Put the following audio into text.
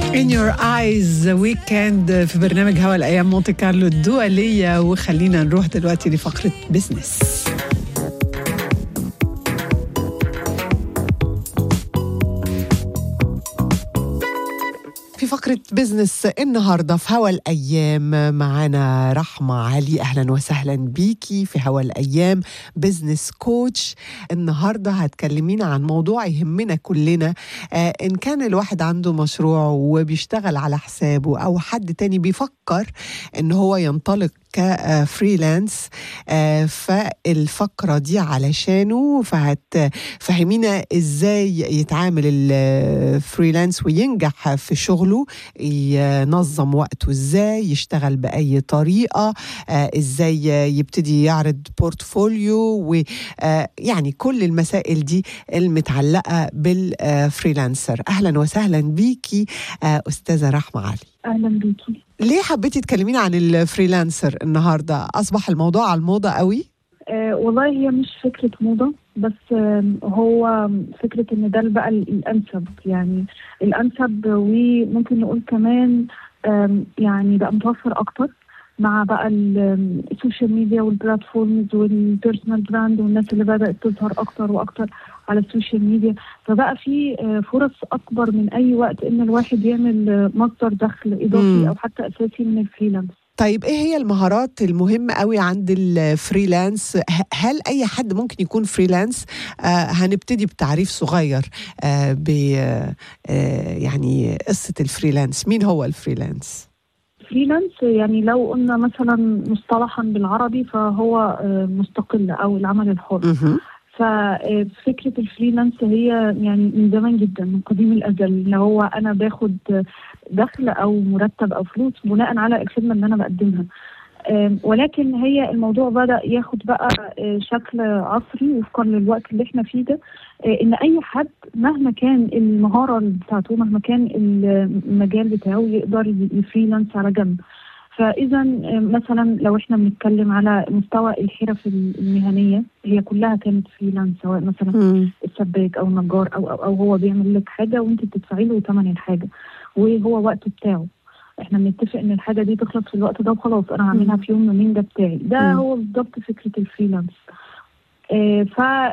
In Your Eyes ويكند في برنامج هوا الأيام مونتي كارلو الدولية وخلينا نروح دلوقتي لفقرة بزنس في فقرة بزنس النهاردة في هوا الأيام معانا رحمة علي أهلا وسهلا بيكي في هوا الأيام بزنس كوتش النهاردة هتكلمينا عن موضوع يهمنا كلنا آه إن كان الواحد عنده مشروع وبيشتغل على حسابه أو حد تاني بيفكر إن هو ينطلق كفريلانس آه فالفقرة دي علشانه فهتفهمينا ازاي يتعامل الفريلانس وينجح في شغله ينظم وقته ازاي يشتغل بأي طريقة آه ازاي يبتدي يعرض بورتفوليو ويعني كل المسائل دي المتعلقة بالفريلانسر أهلا وسهلا بيكي آه أستاذة رحمة علي اهلا بيكي ليه حبيتي تكلمينا عن الفريلانسر النهارده اصبح الموضوع على الموضه قوي آه والله هي مش فكره موضه بس آه هو فكره ان ده بقى الانسب يعني الانسب وممكن نقول كمان يعني بقى متوفر اكتر مع بقى السوشيال ميديا والبلاتفورمز والبيرسونال براند والناس اللي بدات تظهر اكتر واكتر على السوشيال ميديا فبقى في فرص اكبر من اي وقت ان الواحد يعمل مصدر دخل اضافي مم. او حتى اساسي من الفريلانس طيب ايه هي المهارات المهمة قوي عند الفريلانس ه- هل اي حد ممكن يكون فريلانس آه هنبتدي بتعريف صغير آه ب آه يعني قصة الفريلانس مين هو الفريلانس فريلانس يعني لو قلنا مثلا مصطلحا بالعربي فهو مستقل او العمل الحر مهم. ففكره الفريلانس هي يعني من زمان جدا من قديم الازل اللي هو انا باخد دخل او مرتب او فلوس بناء على الخدمه اللي انا بقدمها آم، ولكن هي الموضوع بدا ياخد بقى آه، شكل عصري وفقا للوقت اللي احنا فيه ده آه، ان اي حد مهما كان المهاره بتاعته مهما كان المجال بتاعه يقدر يفريلانس على جنب فاذا آه، مثلا لو احنا بنتكلم على مستوى الحرف المهنيه هي كلها كانت فريلانس سواء مثلا مم. السباك او النجار او او, أو هو بيعمل لك حاجه وانت بتدفعي له ثمن الحاجه وهو وقته بتاعه احنا بنتفق ان الحاجه دي تخلص في الوقت ده وخلاص انا هعملها مم. في يوم يومين ده بتاعي ده مم. هو بالظبط فكره الفريلانس آه ف